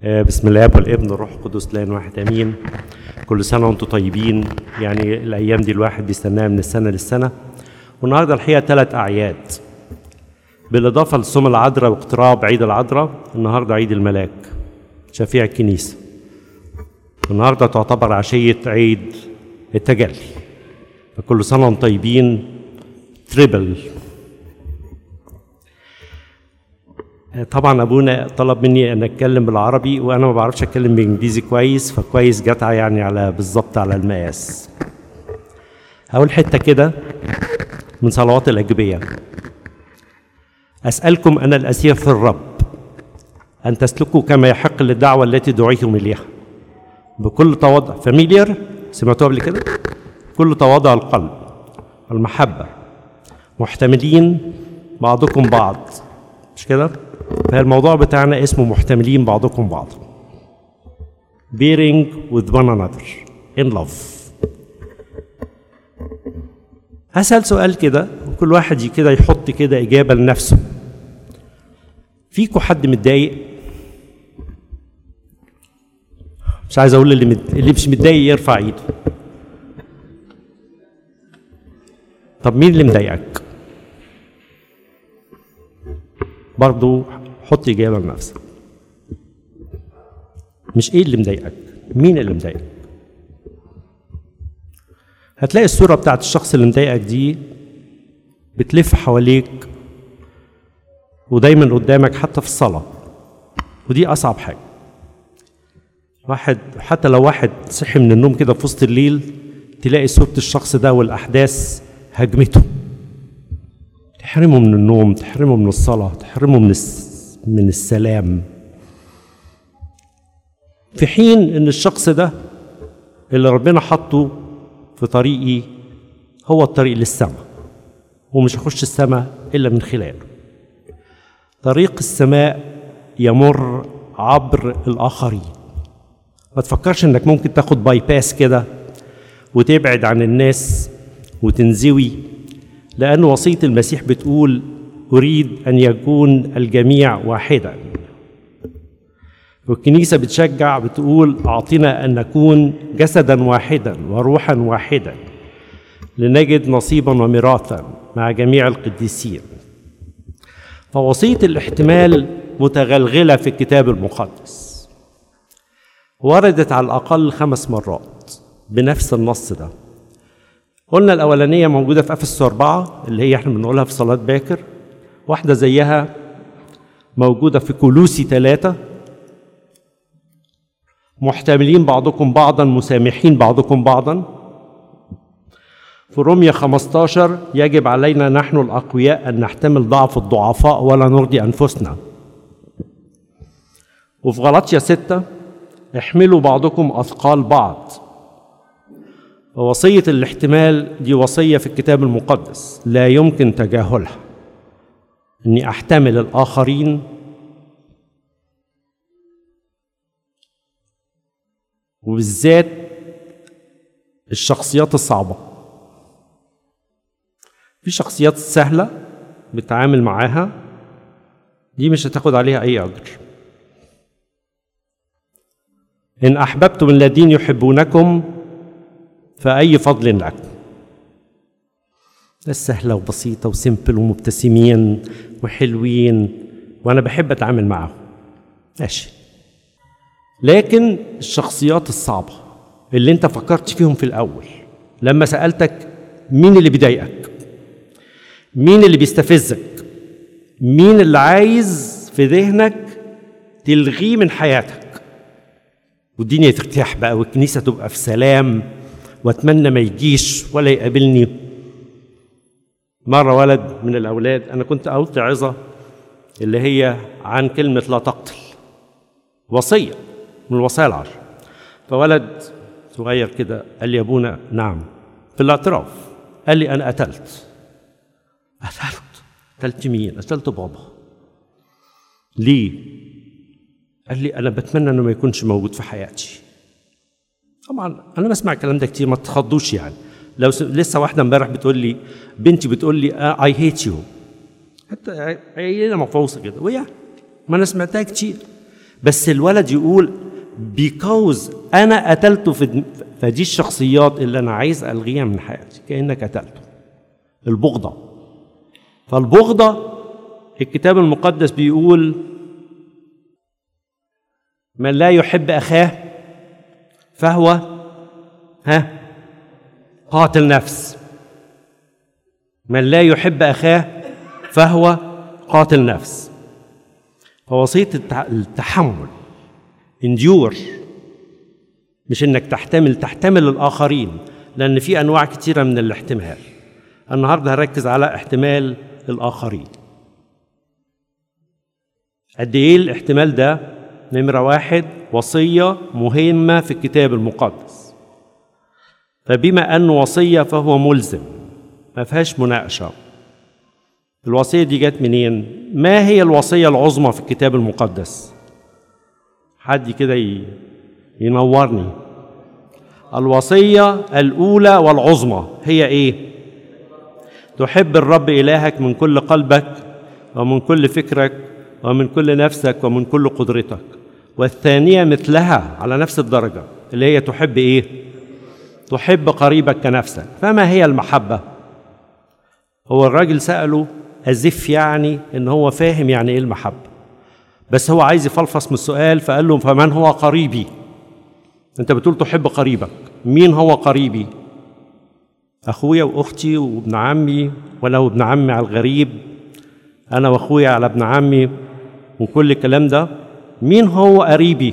آه، بسم الله والابن والروح القدس لان واحد امين كل سنه وانتم طيبين يعني الايام دي الواحد بيستناها من السنه للسنه والنهارده الحقيقه ثلاث اعياد بالاضافه لصوم العذراء واقتراب عيد العذراء النهارده عيد الملاك شفيع الكنيسه النهارده تعتبر عشيه عيد التجلي فكل سنه وانتم طيبين تريبل طبعا ابونا طلب مني ان اتكلم بالعربي وانا ما بعرفش اتكلم بالانجليزي كويس فكويس جت يعني على بالظبط على المقاس هقول حته كده من صلوات الاجبيه اسالكم انا الاسير في الرب ان تسلكوا كما يحق للدعوه التي دعيتم اليها بكل تواضع فاميليار سمعتوها قبل كده كل تواضع القلب والمحبه محتملين بعضكم بعض مش كده فالموضوع بتاعنا اسمه محتملين بعضكم بعض bearing with one another in love هسأل سؤال كده وكل واحد كده يحط كده إجابة لنفسه فيكوا حد متضايق مش عايز أقول اللي مد... اللي مش متضايق يرفع إيده طب مين اللي مضايقك؟ برضو حط إجابة لنفسك مش إيه اللي مضايقك مين اللي مضايقك هتلاقي الصورة بتاعت الشخص اللي مضايقك دي بتلف حواليك ودايما قدامك حتى في الصلاة ودي أصعب حاجة واحد حتى لو واحد صحي من النوم كده في وسط الليل تلاقي صورة الشخص ده والأحداث هجمته تحرمه من النوم تحرمه من الصلاة تحرمه من الس... من السلام في حين ان الشخص ده اللي ربنا حطه في طريقي هو الطريق للسماء ومش هخش السماء الا من خلاله طريق السماء يمر عبر الاخرين ما تفكرش انك ممكن تاخد باي باس كده وتبعد عن الناس وتنزوي لأن وصية المسيح بتقول أريد أن يكون الجميع واحدا والكنيسة بتشجع بتقول أعطنا أن نكون جسدا واحدا وروحا واحدا لنجد نصيبا وميراثا مع جميع القديسين فوصية الاحتمال متغلغلة في الكتاب المقدس وردت على الأقل خمس مرات بنفس النص ده قلنا الأولانية موجودة في أفسس أربعة اللي هي احنا بنقولها في صلاة باكر واحدة زيها موجودة في كولوسي ثلاثة محتملين بعضكم بعضا مسامحين بعضكم بعضا في روميا 15 يجب علينا نحن الأقوياء أن نحتمل ضعف الضعفاء ولا نرضي أنفسنا وفي غلطية ستة احملوا بعضكم أثقال بعض ووصية الاحتمال دي وصية في الكتاب المقدس لا يمكن تجاهلها إني أحتمل الآخرين وبالذات الشخصيات الصعبة في شخصيات سهلة بتعامل معاها دي مش هتاخد عليها أي أجر إن أحببتم الذين يحبونكم فأي فضل لك ناس سهلة وبسيطة وسيمبل ومبتسمين وحلوين وأنا بحب أتعامل معاهم ماشي لكن الشخصيات الصعبة اللي أنت فكرت فيهم في الأول لما سألتك مين اللي بيضايقك مين اللي بيستفزك مين اللي عايز في ذهنك تلغيه من حياتك والدنيا ترتاح بقى والكنيسة تبقى في سلام واتمنى ما يجيش ولا يقابلني مره ولد من الاولاد انا كنت قلت عظه اللي هي عن كلمه لا تقتل وصيه من الوصايا العشر فولد صغير كده قال لي يا ابونا نعم في الاعتراف قال لي انا قتلت قتلت قتلت مين قتلت بابا ليه قال لي انا بتمنى انه ما يكونش موجود في حياتي طبعا انا بسمع الكلام ده كتير ما تخضوش يعني لو س... لسه واحده امبارح بتقول لي بنتي بتقول لي اي هيت يو حتى عيله مفوصه كده ويا ما انا سمعتها كتير بس الولد يقول بيكوز انا قتلته في دم... فدي الشخصيات اللي انا عايز الغيها من حياتي كانك قتلته البغضه فالبغضه الكتاب المقدس بيقول من لا يحب اخاه فهو ها قاتل نفس من لا يحب اخاه فهو قاتل نفس فوصيه التحمل انديور مش انك تحتمل تحتمل الاخرين لان في انواع كتيره من الاحتمال النهارده هركز على احتمال الاخرين قد ايه الاحتمال ده نمره واحد وصيه مهمه في الكتاب المقدس فبما انه وصيه فهو ملزم ما فيهاش مناقشه الوصيه دي جت منين ما هي الوصيه العظمى في الكتاب المقدس حد كده ينورني الوصيه الاولى والعظمى هي ايه تحب الرب الهك من كل قلبك ومن كل فكرك ومن كل نفسك ومن كل قدرتك والثانيه مثلها على نفس الدرجه اللي هي تحب ايه تحب قريبك كنفسك فما هي المحبه هو الراجل ساله أزف يعني ان هو فاهم يعني ايه المحبه بس هو عايز يفلفص من السؤال فقال له فمن هو قريبي انت بتقول تحب قريبك مين هو قريبي اخويا واختي وابن عمي ولو ابن عمي على الغريب انا واخويا على ابن عمي وكل الكلام ده مين هو قريبي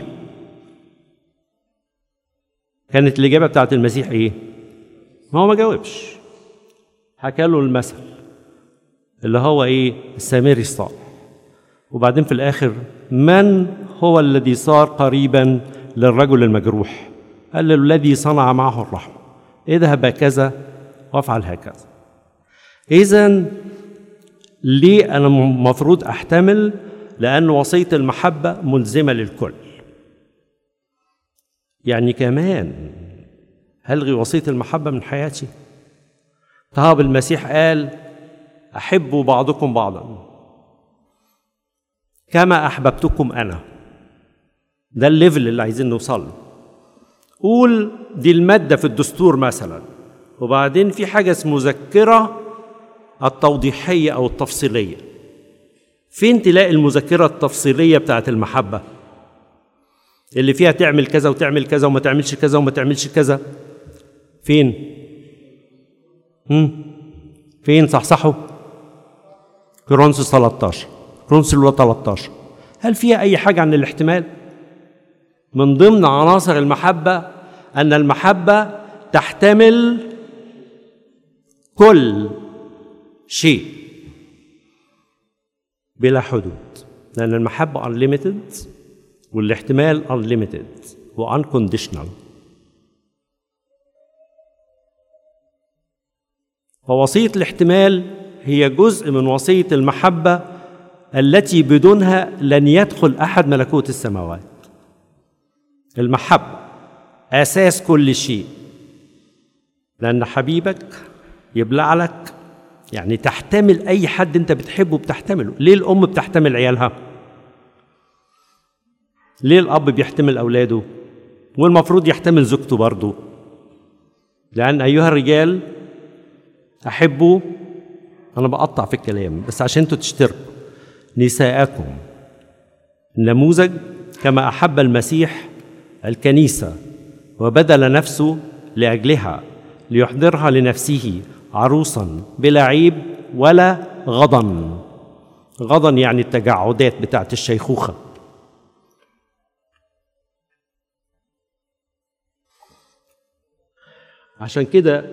كانت الاجابه بتاعت المسيح ايه ما هو ما جاوبش حكى له المثل اللي هو ايه السامري الصالح وبعدين في الاخر من هو الذي صار قريبا للرجل المجروح قال له الذي صنع معه الرحمه اذهب كذا وافعل هكذا اذا ليه انا المفروض احتمل لان وصيه المحبه ملزمه للكل يعني كمان هلغي وصيه المحبه من حياتي طب المسيح قال احبوا بعضكم بعضا كما احببتكم انا ده الليفل اللي عايزين نوصل له قول دي الماده في الدستور مثلا وبعدين في حاجه اسمه مذكره التوضيحيه او التفصيليه فين تلاقي المذكره التفصيليه بتاعت المحبه اللي فيها تعمل كذا وتعمل كذا وما تعملش كذا وما تعملش كذا فين هم؟ فين صحصحوا كورنثوس 13 كورنثوس الاولى 13 هل فيها اي حاجه عن الاحتمال من ضمن عناصر المحبه ان المحبه تحتمل كل شيء بلا حدود لان المحبه unlimited والاحتمال unlimited و unconditional فوصية الاحتمال هي جزء من وصية المحبة التي بدونها لن يدخل أحد ملكوت السماوات المحبة أساس كل شيء لأن حبيبك يبلع لك يعني تحتمل أي حد أنت بتحبه بتحتمله ليه الأم بتحتمل عيالها ليه الأب بيحتمل أولاده والمفروض يحتمل زوجته برضه لأن أيها الرجال أحبوا أنا بقطع في الكلام بس عشان انتوا تشتركوا نساءكم نموذج كما أحب المسيح الكنيسة وبذل نفسه لأجلها ليحضرها لنفسه عروسا بلا عيب ولا غضن غضن يعني التجعدات بتاعت الشيخوخة عشان كده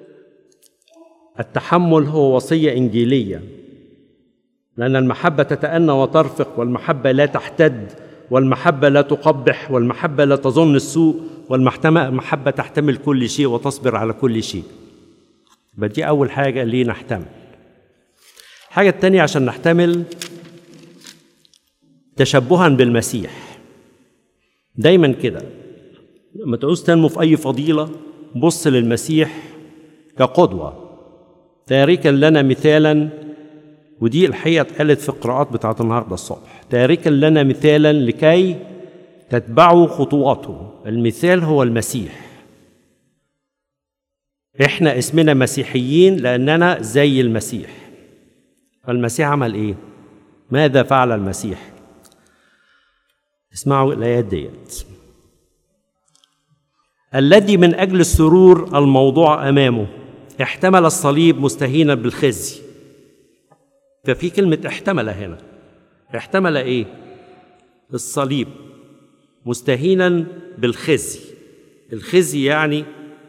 التحمل هو وصيه انجيليه لان المحبه تتأنى وترفق والمحبه لا تحتد والمحبه لا تقبح والمحبه لا تظن السوء والمحبه تحتمل كل شيء وتصبر على كل شيء يبقى دي اول حاجه ليه نحتمل الحاجه الثانيه عشان نحتمل تشبها بالمسيح دايما كده لما تعوز تنمو في اي فضيله بص للمسيح كقدوه تاركا لنا مثالا ودي الحقيقة اتقالت في القراءات بتاعت النهاردة الصبح تاركا لنا مثالا لكي تتبعوا خطواته المثال هو المسيح احنا اسمنا مسيحيين لأننا زي المسيح فالمسيح عمل ايه ماذا فعل المسيح اسمعوا الآيات ديت الذي من أجل السرور الموضوع أمامه احتمل الصليب مستهينا بالخزي ففي كلمة احتمل هنا احتمل ايه الصليب مستهينا بالخزي الخزي يعني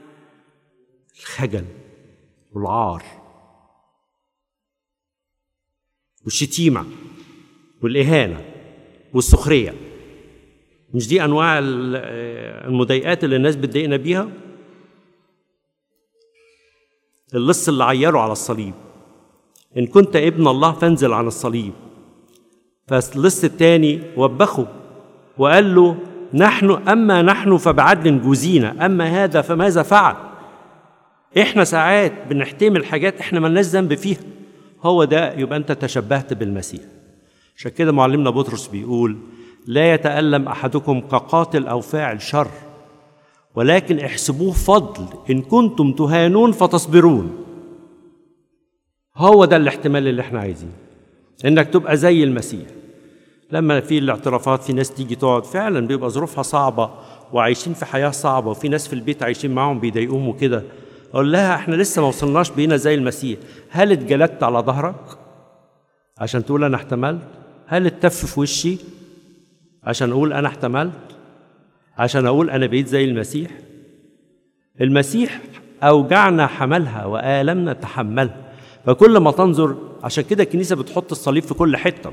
الخجل والعار والشتيمة والإهانة والسخرية مش دي أنواع المضايقات اللي الناس بتضايقنا بيها اللص اللي عيره على الصليب إن كنت ابن الله فانزل عن الصليب فاللص التاني وبخه وقال له نحن أما نحن فبعدل جوزينا أما هذا فماذا فعل إحنا ساعات بنحتمل حاجات إحنا ملناش ذنب فيها هو ده يبقى أنت تشبهت بالمسيح عشان كده معلمنا بطرس بيقول لا يتألم أحدكم كقاتل أو فاعل شر ولكن احسبوه فضل إن كنتم تهانون فتصبرون هو ده الاحتمال اللي احنا عايزينه انك تبقى زي المسيح لما في الاعترافات في ناس تيجي تقعد فعلا بيبقى ظروفها صعبه وعايشين في حياه صعبه وفي ناس في البيت عايشين معاهم بيضايقوهم وكده اقول لها احنا لسه ما وصلناش بينا زي المسيح هل اتجلدت على ظهرك عشان تقول انا احتملت هل اتف في وشي عشان اقول انا احتملت عشان اقول انا بقيت زي المسيح المسيح اوجعنا حملها والمنا تحملها فكل ما تنظر عشان كده الكنيسه بتحط الصليب في كل حته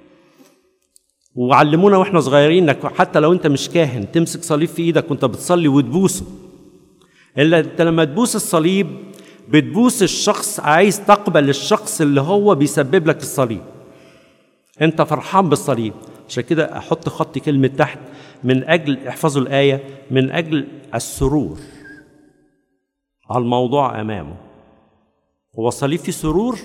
وعلمونا واحنا صغيرين انك حتى لو انت مش كاهن تمسك صليب في ايدك وانت بتصلي وتبوسه الا انت لما تبوس الصليب بتبوس الشخص عايز تقبل الشخص اللي هو بيسبب لك الصليب انت فرحان بالصليب عشان كده احط خط كلمه تحت من اجل احفظوا الايه من اجل السرور على الموضوع امامه هو الصليب فيه سرور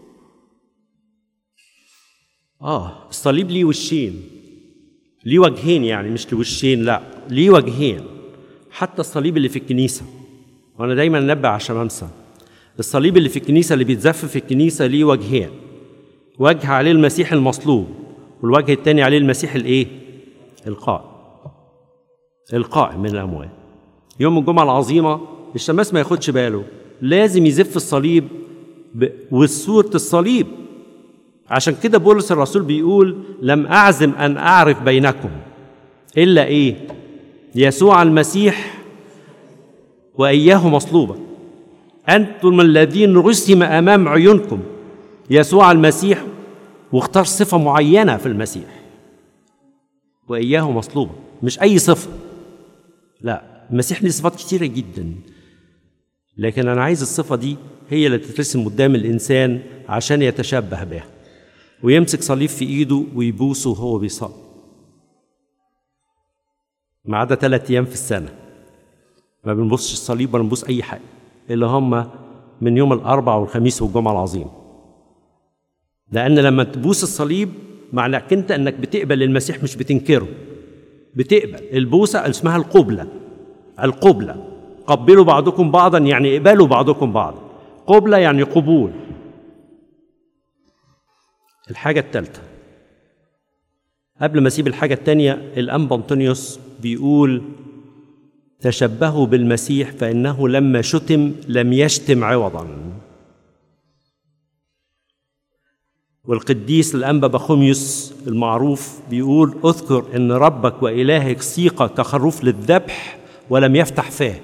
اه الصليب ليه وشين ليه وجهين يعني مش لوشين لا ليه وجهين حتى الصليب اللي في الكنيسه وانا دايما انبه عشان انسى الصليب اللي في الكنيسه اللي بيتزف في الكنيسه ليه وجهين وجه عليه المسيح المصلوب والوجه الثاني عليه المسيح الايه القائم القائم من الاموات يوم الجمعه العظيمه الشماس ما ياخدش باله لازم يزف الصليب ب... وصورة الصليب عشان كده بولس الرسول بيقول لم أعزم أن أعرف بينكم إلا إيه يسوع المسيح وإياه مصلوبا أنتم الذين رسم أمام عيونكم يسوع المسيح واختار صفة معينة في المسيح وإياه مصلوبا مش أي صفة لا المسيح ليه صفات كتيرة جدا لكن أنا عايز الصفة دي هي اللي تترسم قدام الإنسان عشان يتشبه بها ويمسك صليب في إيده ويبوسه وهو بيصلي ما عدا ثلاث أيام في السنة ما بنبصش الصليب ولا نبص أي حاجة اللي هم من يوم الأربع والخميس والجمعة العظيم لأن لما تبوس الصليب معناك أنت أنك بتقبل المسيح مش بتنكره بتقبل البوسة اسمها القبلة القبلة قبلوا بعضكم بعضا يعني اقبلوا بعضكم بعضا قبلة يعني قبول الحاجة الثالثة قبل ما اسيب الحاجة الثانية الأنبا أنطونيوس بيقول تشبهوا بالمسيح فإنه لما شتم لم يشتم عوضا والقديس الأنبا بخوميوس المعروف بيقول اذكر أن ربك وإلهك سيق كخروف للذبح ولم يفتح فاه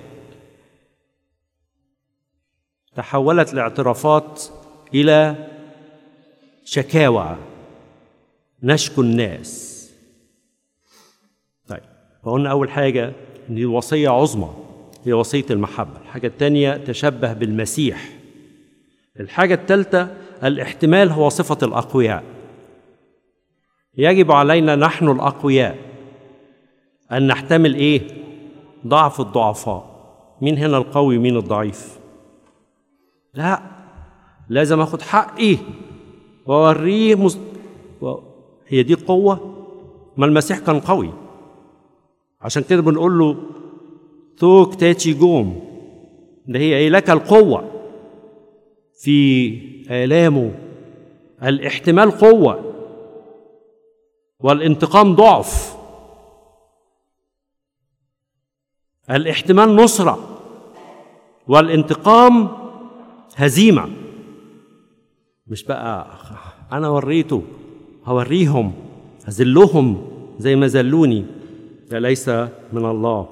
تحولت الاعترافات الى شكاوى نشكو الناس طيب فقلنا اول حاجه ان دي وصيه عظمى هي وصيه المحبه الحاجه الثانيه تشبه بالمسيح الحاجه الثالثه الاحتمال هو صفه الاقوياء يجب علينا نحن الاقوياء ان نحتمل ايه ضعف الضعفاء مين هنا القوي مين الضعيف لا لازم اخد حقي وأوريه مس... و... هي دي القوة ما المسيح كان قوي عشان كده بنقول له توك تاتي جوم اللي هي ايه لك القوة في آلامه الاحتمال قوة والانتقام ضعف الاحتمال نصرة والانتقام هزيمة مش بقى أنا وريته هوريهم هذلهم زي ما ذلوني ده ليس من الله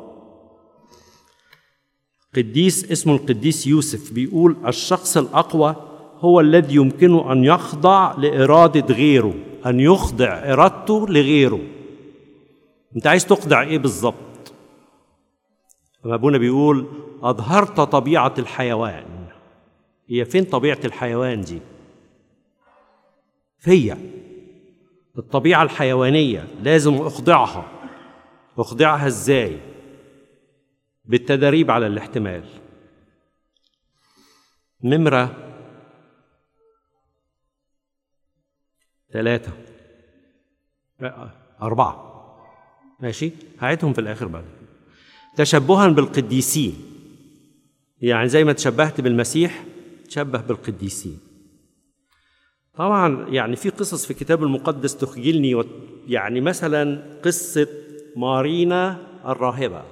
قديس اسمه القديس يوسف بيقول الشخص الأقوى هو الذي يمكنه أن يخضع لإرادة غيره أن يخضع إرادته لغيره أنت عايز تخضع إيه بالظبط لما أبونا بيقول أظهرت طبيعة الحيوان هي فين طبيعة الحيوان دي فيا الطبيعة الحيوانية لازم أخضعها أخضعها إزاي بالتدريب على الاحتمال نمرة ثلاثة أربعة ماشي هعيدهم في الآخر بعد تشبها بالقديسين يعني زي ما تشبهت بالمسيح تشبه بالقديسين طبعا يعني في قصص في الكتاب المقدس تخجلني و... يعني مثلا قصة مارينا الراهبة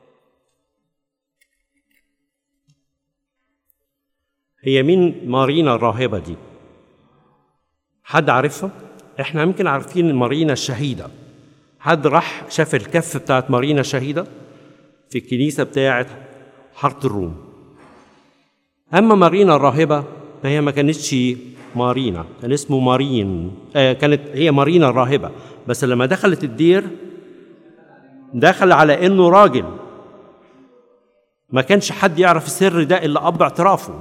هي مين مارينا الراهبة دي؟ حد عارفها؟ احنا يمكن عارفين مارينا الشهيدة حد راح شاف الكف بتاعت مارينا الشهيدة في الكنيسة بتاعت حارة الروم أما مارينا الراهبة فهي ما كانتش مارينا كان اسمه مارين آه كانت هي مارينا الراهبة بس لما دخلت الدير دخل على انه راجل ما كانش حد يعرف السر ده الا اب اعترافه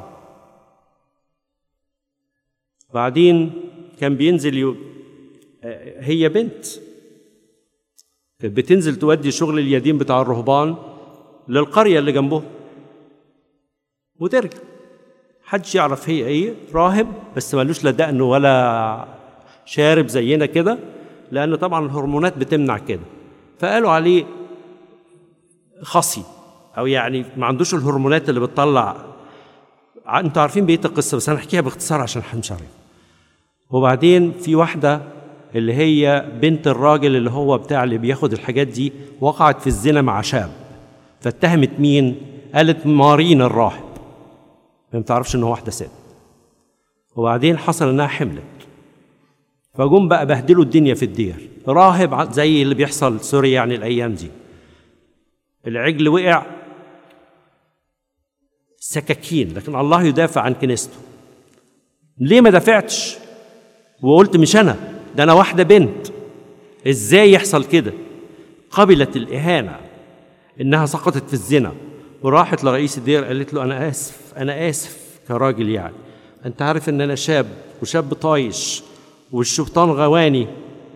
بعدين كان بينزل يو... آه هي بنت كانت بتنزل تودي شغل اليدين بتاع الرهبان للقريه اللي جنبهم وترجع حدش يعرف هي ايه راهب بس ملوش لا دقن ولا شارب زينا كده لان طبعا الهرمونات بتمنع كده فقالوا عليه خصي او يعني ما عندوش الهرمونات اللي بتطلع انتوا عارفين بقيه القصه بس انا احكيها باختصار عشان محدش عارف وبعدين في واحده اللي هي بنت الراجل اللي هو بتاع اللي بياخد الحاجات دي وقعت في الزنا مع شاب فاتهمت مين قالت مارين الراهب ما بتعرفش ان هو واحده ست وبعدين حصل انها حملت فجم بقى بهدلوا الدنيا في الدير راهب زي اللي بيحصل سوري يعني الايام دي العجل وقع سكاكين لكن الله يدافع عن كنيسته ليه ما دافعتش وقلت مش انا ده انا واحده بنت ازاي يحصل كده قبلت الاهانه انها سقطت في الزنا وراحت لرئيس الدير قالت له انا اسف انا اسف كراجل يعني انت عارف ان انا شاب وشاب طايش والشيطان غواني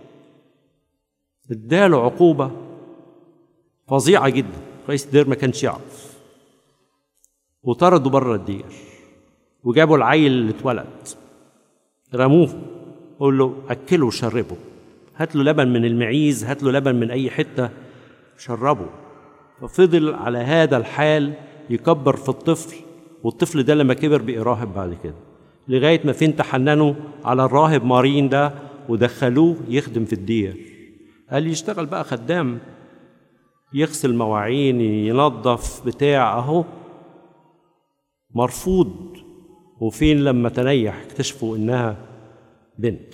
اداله عقوبه فظيعه جدا رئيس الدير ما كانش يعرف وطردوا بره الدير وجابوا العيل اللي اتولد رموه قول له اكله وشربه هات له لبن من المعيز هات له لبن من اي حته شربه ففضل على هذا الحال يكبر في الطفل والطفل ده لما كبر بقى راهب بعد كده لغايه ما فين تحننوا على الراهب مارين ده ودخلوه يخدم في الدير قال يشتغل بقى خدام يغسل مواعين ينظف بتاع اهو مرفوض وفين لما تنيح اكتشفوا انها بنت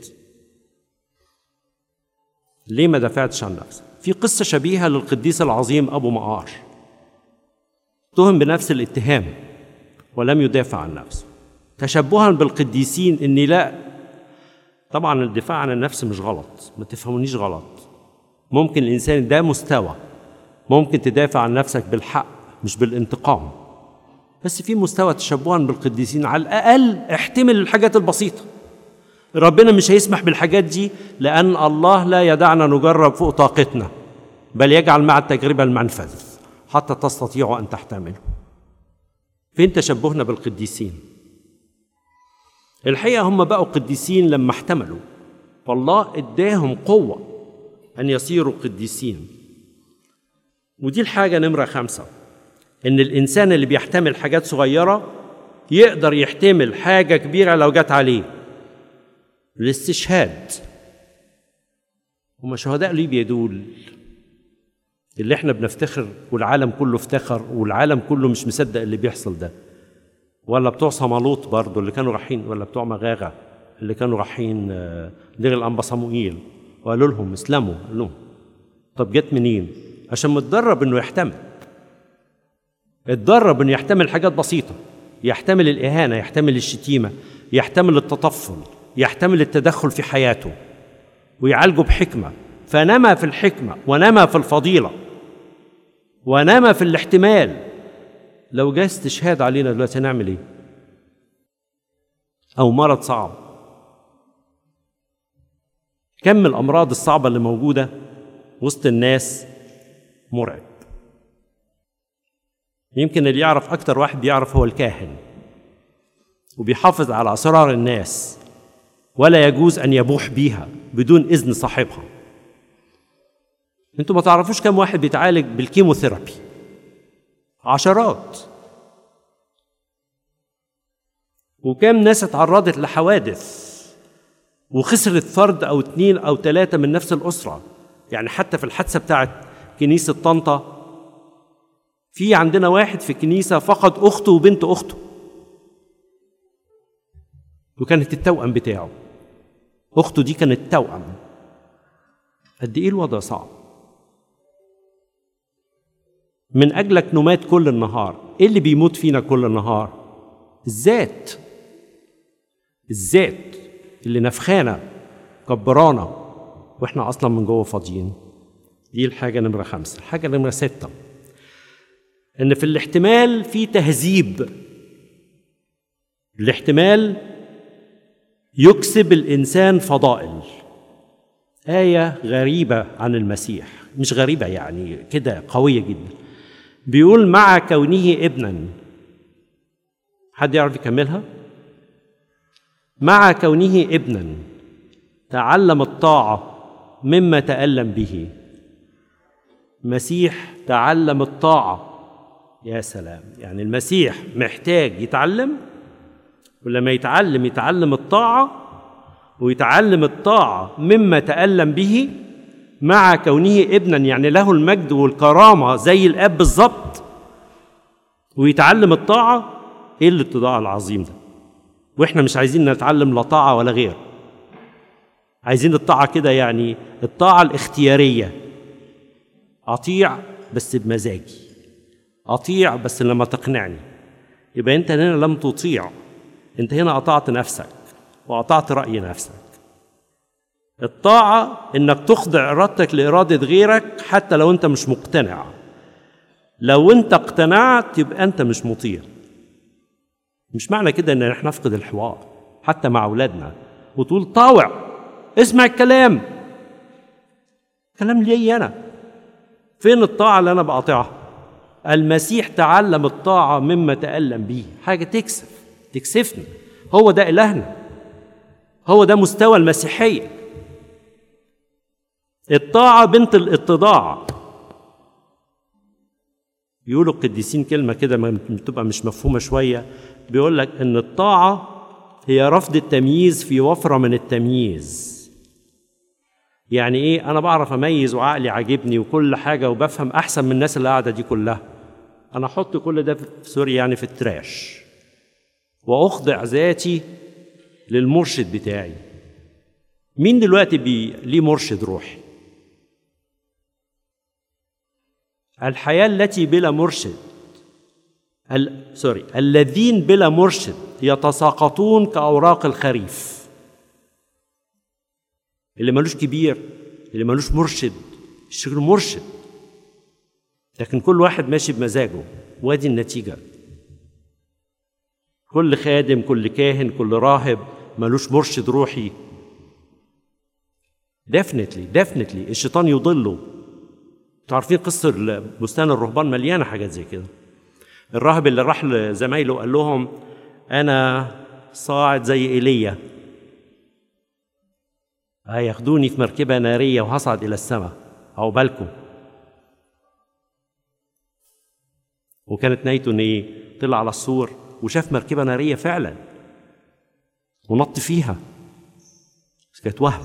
ليه ما دافعتش عن نفسك في قصة شبيهة للقديس العظيم أبو مقار اتهم بنفس الاتهام ولم يدافع عن نفسه تشبها بالقديسين اني لا طبعا الدفاع عن النفس مش غلط ما تفهمونيش غلط ممكن الانسان ده مستوى ممكن تدافع عن نفسك بالحق مش بالانتقام بس في مستوى تشبها بالقديسين على الاقل احتمل الحاجات البسيطه ربنا مش هيسمح بالحاجات دي لان الله لا يدعنا نجرب فوق طاقتنا بل يجعل مع التجربه المنفذ حتى تستطيعوا ان تحتملوا فين تشبهنا بالقديسين الحقيقة هم بقوا قديسين لما احتملوا فالله اداهم قوة أن يصيروا قديسين ودي الحاجة نمرة خمسة إن الإنسان اللي بيحتمل حاجات صغيرة يقدر يحتمل حاجة كبيرة لو جت عليه الاستشهاد هم شهداء ليبيا دول اللي احنا بنفتخر والعالم كله افتخر والعالم كله مش مصدق اللي بيحصل ده ولا بتوع صمالوط برضه اللي كانوا رايحين ولا بتوع مغاغة اللي كانوا رايحين دير الأنبا صموئيل وقالوا لهم اسلموا قال لهم طب جت منين؟ عشان متدرب انه يحتمل اتدرب انه يحتمل حاجات بسيطة يحتمل الإهانة يحتمل الشتيمة يحتمل التطفل يحتمل التدخل في حياته ويعالجه بحكمة فنما في الحكمة ونما في الفضيلة ونما في الاحتمال لو جاء استشهاد علينا دلوقتي هنعمل ايه؟ أو مرض صعب كم الأمراض الصعبة اللي موجودة وسط الناس مرعب يمكن اللي يعرف أكتر واحد بيعرف هو الكاهن وبيحافظ على أسرار الناس ولا يجوز أن يبوح بيها بدون إذن صاحبها انتوا ما تعرفوش كم واحد بيتعالج بالكيموثيرابي عشرات وكم ناس اتعرضت لحوادث وخسرت فرد او اتنين او تلاتة من نفس الاسرة يعني حتى في الحادثة بتاعت كنيسة طنطا في عندنا واحد في الكنيسة فقد أخته وبنت أخته وكانت التوأم بتاعه أخته دي كانت توأم قد إيه الوضع صعب من أجلك نمات كل النهار إيه اللي بيموت فينا كل النهار الذات الذات اللي نفخانا كبرانا واحنا اصلا من جوه فاضيين دي الحاجه نمره خمسه الحاجه نمره سته ان في الاحتمال في تهذيب الاحتمال يكسب الانسان فضائل ايه غريبه عن المسيح مش غريبه يعني كده قويه جدا بيقول مع كونه ابنا حد يعرف يكملها مع كونه ابنا تعلم الطاعه مما تالم به مسيح تعلم الطاعه يا سلام يعني المسيح محتاج يتعلم ولما يتعلم يتعلم الطاعه ويتعلم الطاعه مما تالم به مع كونه ابنا يعني له المجد والكرامه زي الاب بالظبط ويتعلم الطاعه ايه الاتضاع العظيم ده واحنا مش عايزين نتعلم لا طاعه ولا غير عايزين الطاعه كده يعني الطاعه الاختياريه اطيع بس بمزاجي اطيع بس لما تقنعني يبقى انت هنا لم تطيع انت هنا قطعت نفسك وقطعت راي نفسك الطاعه انك تخضع ارادتك لاراده غيرك حتى لو انت مش مقتنع لو انت اقتنعت يبقى انت مش مطيع مش معنى كده ان احنا نفقد الحوار حتى مع اولادنا وتقول طاوع اسمع الكلام كلام لي انا فين الطاعه اللي انا بقاطعها المسيح تعلم الطاعه مما تالم به حاجه تكسف تكسفنا هو ده الهنا هو ده مستوى المسيحيه الطاعه بنت الاتضاع يقولوا القديسين كلمه كده بتبقى مش مفهومه شويه بيقول لك ان الطاعه هي رفض التمييز في وفره من التمييز يعني ايه انا بعرف اميز وعقلي عاجبني وكل حاجه وبفهم احسن من الناس اللي قاعده دي كلها انا احط كل ده في سوري يعني في التراش واخضع ذاتي للمرشد بتاعي مين دلوقتي بي ليه مرشد روحي الحياه التي بلا مرشد ال... سوري الذين بلا مرشد يتساقطون كأوراق الخريف اللي ملوش كبير اللي ملوش مرشد الشغل مرشد لكن كل واحد ماشي بمزاجه وادي النتيجة كل خادم كل كاهن كل راهب ملوش مرشد روحي ديفنتلي ديفنتلي الشيطان يضله تعرفين قصة بستان الرهبان مليانة حاجات زي كده الراهب اللي راح لزمايله قال لهم انا صاعد زي ايليا هياخدوني في مركبة نارية وهصعد إلى السماء عقبالكم وكانت نهايته إن إيه؟ طلع على السور وشاف مركبة نارية فعلا ونط فيها بس كانت وهم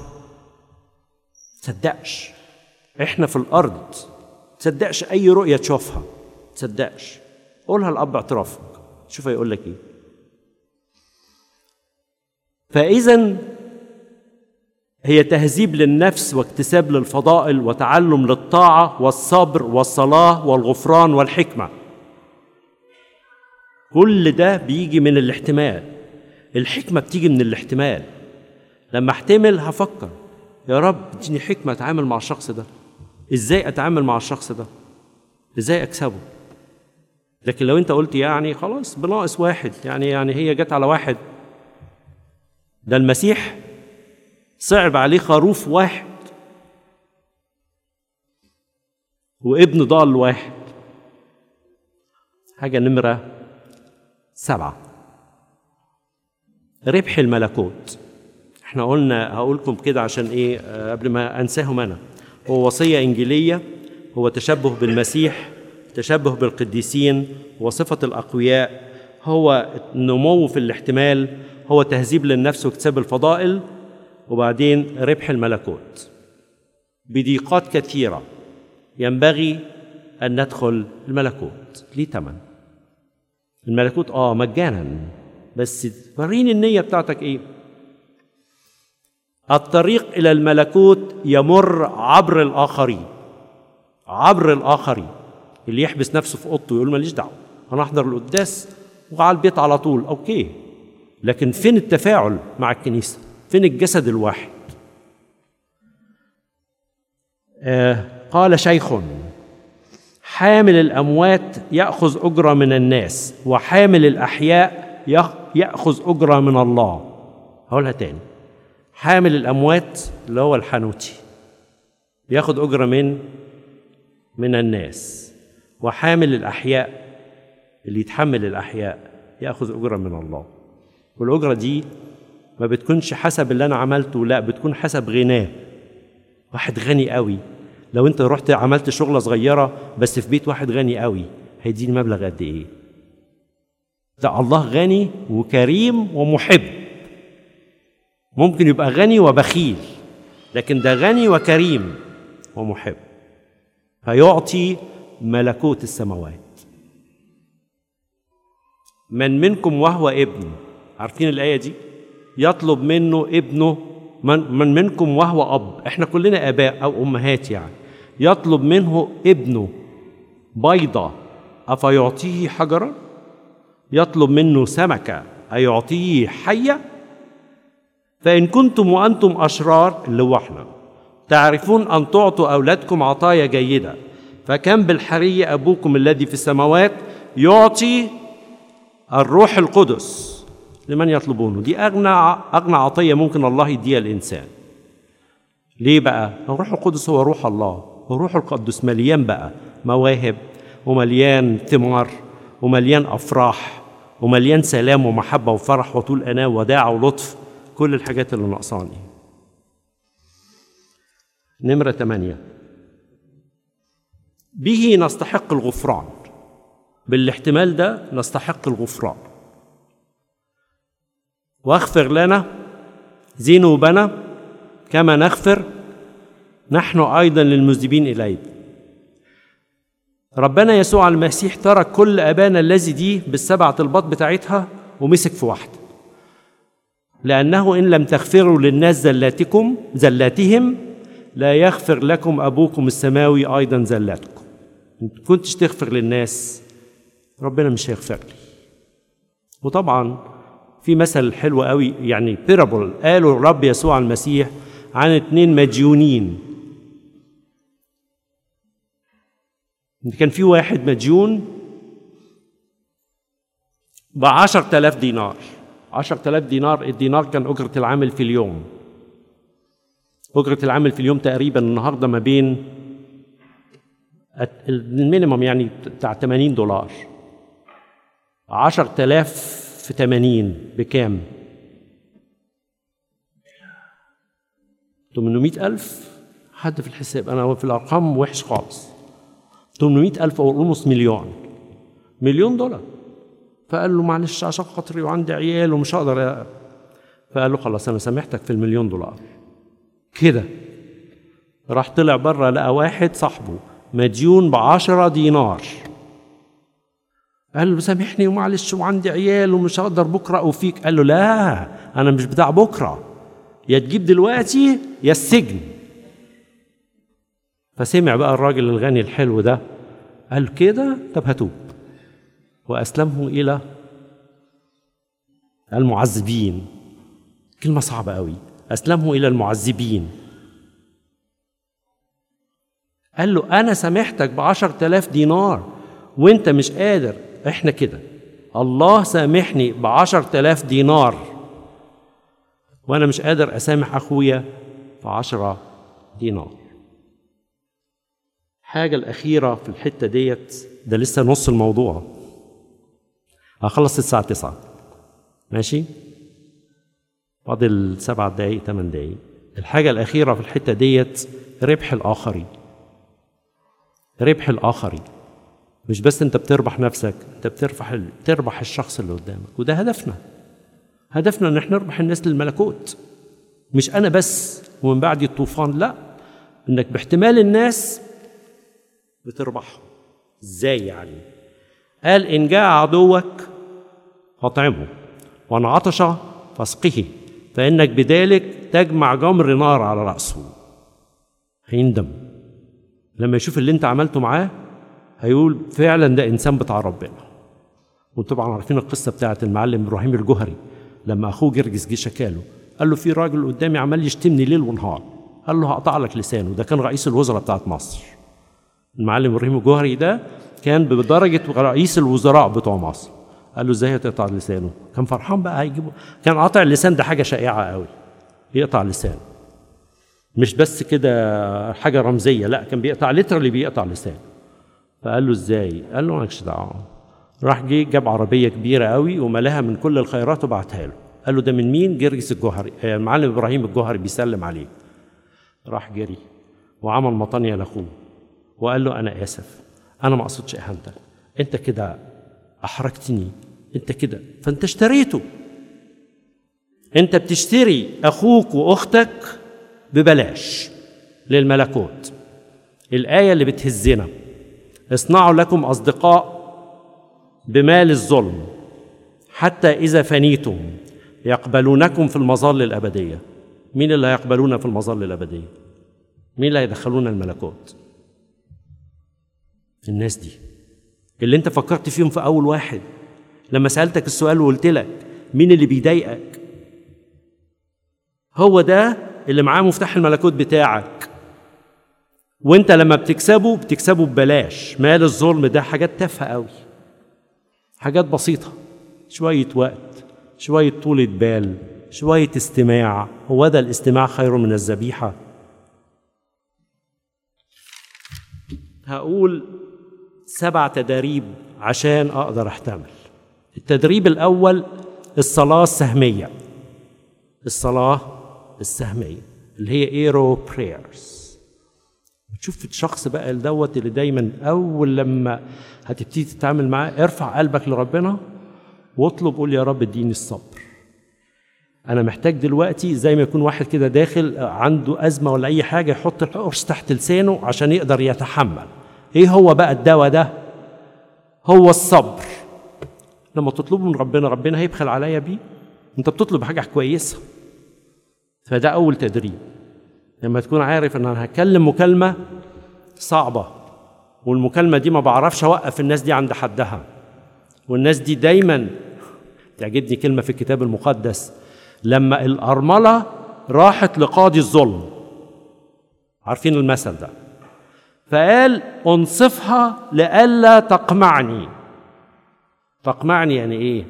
تصدقش احنا في الارض تصدقش اي رؤيه تشوفها تصدقش قولها لاب اعترافك شوف هيقول لك ايه فاذا هي تهذيب للنفس واكتساب للفضائل وتعلم للطاعه والصبر والصلاه والغفران والحكمه كل ده بيجي من الاحتمال الحكمه بتيجي من الاحتمال لما احتمل هفكر يا رب اديني حكمه اتعامل مع الشخص ده ازاي اتعامل مع الشخص ده ازاي اكسبه لكن لو انت قلت يعني خلاص بناقص واحد يعني يعني هي جت على واحد ده المسيح صعب عليه خروف واحد وابن ضال واحد حاجة نمرة سبعة ربح الملكوت احنا قلنا هقولكم كده عشان ايه آه، قبل ما انساهم انا هو وصية انجيلية هو تشبه بالمسيح تشبه بالقديسين هو صفة الأقوياء هو النمو في الاحتمال هو تهذيب للنفس واكتساب الفضائل وبعدين ربح الملكوت بضيقات كثيرة ينبغي أن ندخل الملكوت ليه تمن الملكوت آه مجانا بس وريني النية بتاعتك إيه الطريق إلى الملكوت يمر عبر الآخرين عبر الآخرين اللي يحبس نفسه في أوضته ويقول ماليش دعوة أنا أحضر القداس وعلى البيت على طول أوكي لكن فين التفاعل مع الكنيسة فين الجسد الواحد آه قال شيخ حامل الأموات يأخذ أجرة من الناس وحامل الأحياء يأخ- يأخذ أجرة من الله هقولها تاني حامل الأموات اللي هو الحانوتي بياخد أجرة من من الناس وحامل الأحياء اللي يتحمل الأحياء يأخذ أجرة من الله والأجرة دي ما بتكونش حسب اللي أنا عملته لا بتكون حسب غناه واحد غني قوي لو انت رحت عملت شغلة صغيرة بس في بيت واحد غني قوي هيديني مبلغ قد ايه ده الله غني وكريم ومحب ممكن يبقى غني وبخيل لكن ده غني وكريم ومحب فيعطي ملكوت السماوات من منكم وهو ابن عارفين الآية دي يطلب منه ابنه من, من منكم وهو أب احنا كلنا آباء أو أمهات يعني يطلب منه ابنه بيضة أفيعطيه حجرا يطلب منه سمكة أيعطيه حية فإن كنتم وأنتم أشرار اللي هو احنا تعرفون أن تعطوا أولادكم عطايا جيدة فكم بالحري أبوكم الذي في السماوات يعطي الروح القدس لمن يطلبونه دي أغنى أغنى عطية ممكن الله يديها الإنسان ليه بقى؟ الروح القدس هو روح الله والروح القدس مليان بقى مواهب ومليان ثمار ومليان أفراح ومليان سلام ومحبة وفرح وطول أناة وداعة ولطف كل الحاجات اللي ناقصاني نمرة ثمانية به نستحق الغفران بالاحتمال ده نستحق الغفران واغفر لنا ذنوبنا كما نغفر نحن ايضا للمذنبين الينا ربنا يسوع المسيح ترك كل ابانا الذي دي بالسبع طلبات بتاعتها ومسك في واحده لانه ان لم تغفروا للناس زلاتكم زلاتهم لا يغفر لكم ابوكم السماوي ايضا زلاتكم ان كنتش تغفر للناس ربنا مش هيغفر لي وطبعا في مثل حلو قوي يعني بيرابل قالوا الرب يسوع المسيح عن اتنين مديونين كان في واحد مديون بعشر تلاف دينار عشر تلاف دينار الدينار كان أجرة العامل في اليوم أجرة العامل في اليوم تقريبا النهاردة ما بين المينيمم يعني بتاع 80 دولار عشر تلاف في 80 بكام؟ 800 ألف حد في الحساب أنا في الأرقام وحش خالص 800 ألف أو نص مليون مليون دولار فقال له معلش عشان خاطري وعندي عيال ومش هقدر فقال له خلاص أنا سامحتك في المليون دولار كده راح طلع بره لقى واحد صاحبه مديون بعشرة دينار قال له سامحني ومعلش وعندي عيال ومش هقدر بكره اوفيك قال له لا انا مش بتاع بكره يا تجيب دلوقتي يا السجن فسمع بقى الراجل الغني الحلو ده قال كده طب هتوب واسلمه الى المعذبين كلمه صعبه قوي اسلمه الى المعذبين قال له انا سامحتك بعشر تلاف دينار وانت مش قادر احنا كده الله سامحني بعشر تلاف دينار وانا مش قادر اسامح اخويا بعشرة دينار حاجة الأخيرة في الحتة ديت ده لسه نص الموضوع هخلص الساعة تسعة ماشي فاضل سبع دقايق ثمان دقايق الحاجة الأخيرة في الحتة ديت ربح الآخرين ربح الآخرين مش بس انت بتربح نفسك انت بتربح بتربح الشخص اللي قدامك وده هدفنا هدفنا ان احنا نربح الناس للملكوت مش انا بس ومن بعد الطوفان لا انك باحتمال الناس بتربحهم ازاي يعني قال ان جاء عدوك فاطعمه وان عطش فاسقه فانك بذلك تجمع جمر نار على راسه هيندم لما يشوف اللي انت عملته معاه هيقول فعلا ده انسان بتاع ربنا وطبعا عارفين القصه بتاعت المعلم ابراهيم الجهري لما اخوه جرجس جه شكاله قال له في راجل قدامي عمال يشتمني ليل ونهار قال له هقطع لك لسانه ده كان رئيس الوزراء بتاعت مصر المعلم ابراهيم الجوهري ده كان بدرجه رئيس الوزراء بتوع مصر قال له ازاي هتقطع لسانه كان فرحان بقى هيجيبه كان قاطع اللسان ده حاجه شائعه قوي يقطع لسانه مش بس كده حاجه رمزيه لا كان بيقطع لترالي بيقطع لسانه فقال له ازاي قال له مالكش دعوه راح جه جاب عربيه كبيره قوي وملاها من كل الخيرات وبعتها له قال له ده من مين جرجس الجوهري المعلم ابراهيم الجوهري بيسلم عليه راح جري وعمل مطانيه لاخوه وقال له انا اسف انا ما اقصدش اهانتك انت كده احرجتني انت كده فانت اشتريته انت بتشتري اخوك واختك ببلاش للملكوت الايه اللي بتهزنا اصنعوا لكم اصدقاء بمال الظلم حتى اذا فنيتم يقبلونكم في المظل الابديه مين اللي هيقبلونا في المظل الابديه مين اللي هيدخلونا الملكوت الناس دي اللي انت فكرت فيهم في اول واحد لما سالتك السؤال وقلت لك مين اللي بيضايقك هو ده اللي معاه مفتاح الملكوت بتاعك وانت لما بتكسبه بتكسبه ببلاش مال الظلم ده حاجات تافهه قوي حاجات بسيطه شويه وقت شويه طولة بال شويه استماع هو ده الاستماع خير من الذبيحه هقول سبع تداريب عشان اقدر احتمل التدريب الاول الصلاه السهميه الصلاه السهميه اللي هي ايرو بريرز تشوف الشخص بقى دوت اللي دايما اول لما هتبتدي تتعامل معاه ارفع قلبك لربنا واطلب قول يا رب اديني الصبر انا محتاج دلوقتي زي ما يكون واحد كده داخل عنده ازمه ولا اي حاجه يحط القرص تحت لسانه عشان يقدر يتحمل ايه هو بقى الدواء ده هو الصبر لما تطلبه من ربنا ربنا هيبخل عليا بيه انت بتطلب حاجه كويسه فده اول تدريب لما تكون عارف ان انا هتكلم مكالمه صعبه والمكالمه دي ما بعرفش اوقف الناس دي عند حدها والناس دي دايما تعجبني كلمه في الكتاب المقدس لما الارمله راحت لقاضي الظلم عارفين المثل ده فقال انصفها لئلا تقمعني تقمعني يعني ايه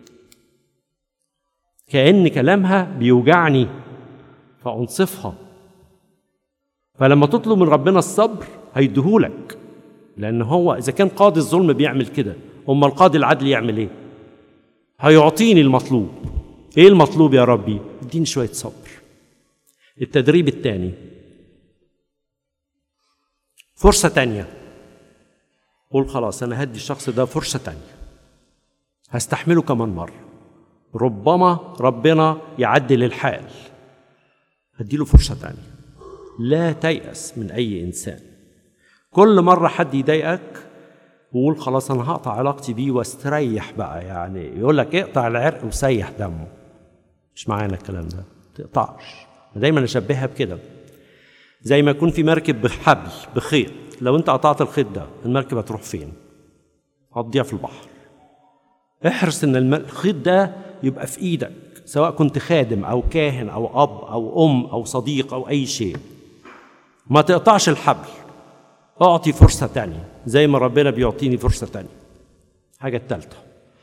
كأن كلامها بيوجعني فأنصفها فلما تطلب من ربنا الصبر هيديهولك لأن هو إذا كان قاضي الظلم بيعمل كده أما القاضي العدل يعمل إيه؟ هيعطيني المطلوب إيه المطلوب يا ربي؟ اديني شوية صبر التدريب الثاني فرصة تانية قول خلاص أنا هدي الشخص ده فرصة تانية هستحمله كمان مرة ربما ربنا يعدل الحال هديله فرصة تانية لا تيأس من أي إنسان كل مرة حد يضايقك وقول خلاص أنا هقطع علاقتي بيه واستريح بقى يعني يقول لك اقطع العرق وسيح دمه مش معانا الكلام ده تقطعش دايما أشبهها بكده زي ما يكون في مركب بحبل بخيط لو انت قطعت الخيط ده المركب هتروح فين هتضيع في البحر احرص ان الخيط ده يبقى في ايدك سواء كنت خادم او كاهن او اب او ام او صديق او اي شيء ما تقطعش الحبل اعطي فرصة تانية زي ما ربنا بيعطيني فرصة تانية حاجة التالتة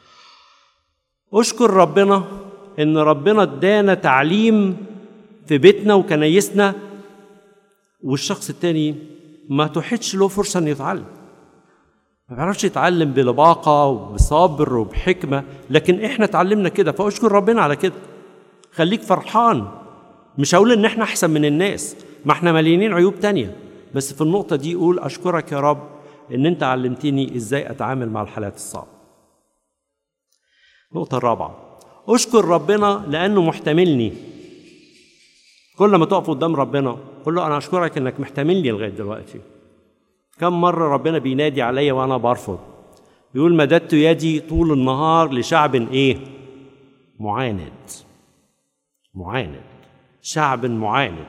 اشكر ربنا ان ربنا ادانا تعليم في بيتنا وكنايسنا والشخص التاني ما تحدش له فرصة انه يتعلم ما بيعرفش يتعلم بلباقة وبصبر وبحكمة لكن احنا اتعلمنا كده فاشكر ربنا على كده خليك فرحان مش هقول ان احنا احسن من الناس ما احنا مليانين عيوب تانية بس في النقطة دي قول اشكرك يا رب ان انت علمتني ازاي اتعامل مع الحالات الصعبة النقطة الرابعة اشكر ربنا لانه محتملني كل ما تقف قدام ربنا قول له انا اشكرك انك محتملني لغايه دلوقتي كم مره ربنا بينادي عليا وانا برفض يقول مددت يدي طول النهار لشعب ايه معاند معاند شعب معاند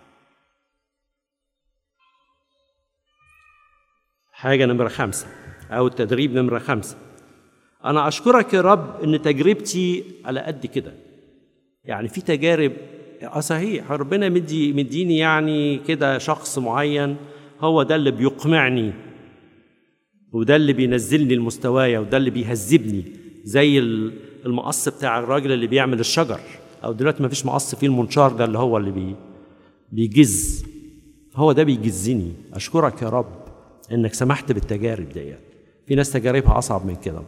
حاجه نمره خمسه او التدريب نمره خمسه انا اشكرك يا رب ان تجربتي على قد كده يعني في تجارب اه صحيح ربنا مدي مديني يعني كده شخص معين هو ده اللي بيقمعني وده اللي بينزلني لمستوايا وده اللي بيهذبني زي المقص بتاع الراجل اللي بيعمل الشجر او دلوقتي ما فيش مقص فيه المنشار ده اللي هو اللي بي بيجز هو ده بيجزني اشكرك يا رب انك سمحت بالتجارب ديت في ناس تجاربها اصعب من كده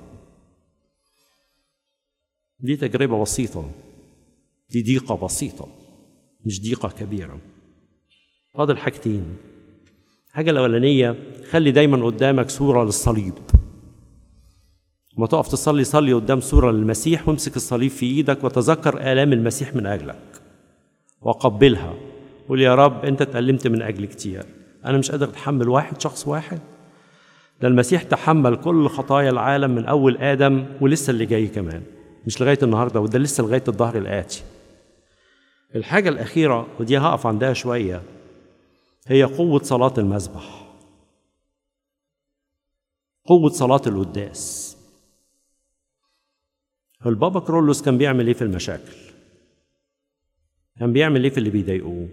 دي تجربه بسيطه دي ضيقه بسيطه مش ضيقة كبيرة فاضل حاجتين الحاجة الأولانية خلي دايما قدامك صورة للصليب لما تقف تصلي صلي قدام صورة للمسيح وامسك الصليب في ايدك وتذكر آلام المسيح من أجلك وقبلها قول يا رب أنت اتألمت من أجل كتير أنا مش قادر أتحمل واحد شخص واحد ده المسيح تحمل كل خطايا العالم من أول آدم ولسه اللي جاي كمان مش لغاية النهاردة وده لسه لغاية الظهر الآتي الحاجة الأخيرة ودي هقف عندها شوية هي قوة صلاة المذبح قوة صلاة القداس البابا كرولوس كان بيعمل ايه في المشاكل كان بيعمل ايه في اللي بيضايقوه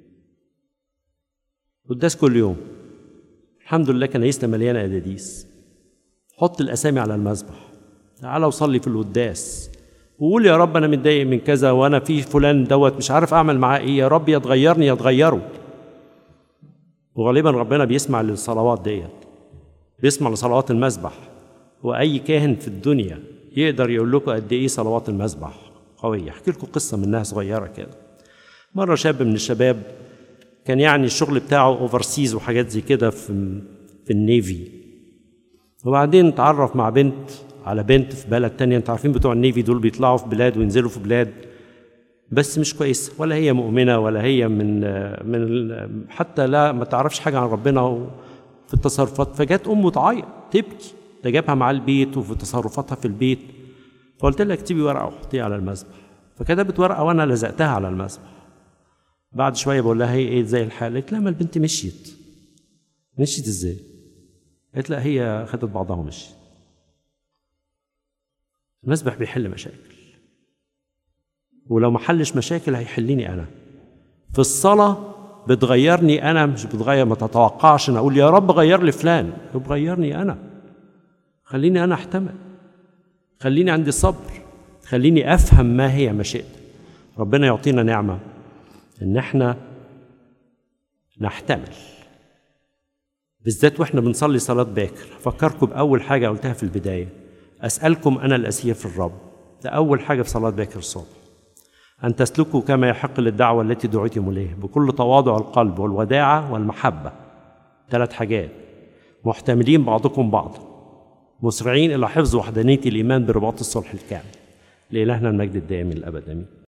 قداس كل يوم الحمد لله كنايسنا مليانه قداديس حط الاسامي على المذبح تعالى وصلي في القداس وقول يا رب انا متضايق من كذا وانا في فلان دوت مش عارف اعمل معاه ايه يا رب يا تغيرني يا تغيره وغالبا ربنا بيسمع للصلوات ديت بيسمع لصلوات المذبح واي كاهن في الدنيا يقدر يقول لكم قد ايه صلوات المذبح قويه احكي لكم قصه منها صغيره كده مره شاب من الشباب كان يعني الشغل بتاعه اوفرسيز وحاجات زي كده في في النيفي وبعدين اتعرف مع بنت على بنت في بلد تانية انتوا عارفين بتوع النيفي دول بيطلعوا في بلاد وينزلوا في بلاد بس مش كويسة ولا هي مؤمنة ولا هي من من حتى لا ما تعرفش حاجة عن ربنا في التصرفات فجت أمه تعيط تبكي ده جابها مع البيت وفي تصرفاتها في البيت فقلت لها اكتبي ورقة وحطيها على المذبح فكتبت ورقة وأنا لزقتها على المذبح بعد شوية بقول لها هي إيه زي الحال قالت لا ما البنت مشيت مشيت إزاي؟ قالت لا هي خدت بعضها ومشيت المسبح بيحل مشاكل ولو ما حلش مشاكل هيحلني انا في الصلاه بتغيرني انا مش بتغير ما تتوقعش ان اقول يا رب غير لي فلان بغيرني انا خليني انا احتمل خليني عندي صبر خليني افهم ما هي مشيئتك ربنا يعطينا نعمه ان احنا نحتمل بالذات واحنا بنصلي صلاه باكر افكركم باول حاجه قلتها في البدايه أسألكم أنا الأسير في الرب ده أول حاجة في صلاة باكر الصبح أن تسلكوا كما يحق للدعوة التي دعيتم إليه بكل تواضع القلب والوداعة والمحبة ثلاث حاجات محتملين بعضكم بعضا مسرعين إلى حفظ وحدانية الإيمان برباط الصلح الكامل لإلهنا المجد الدائم الأبد آمين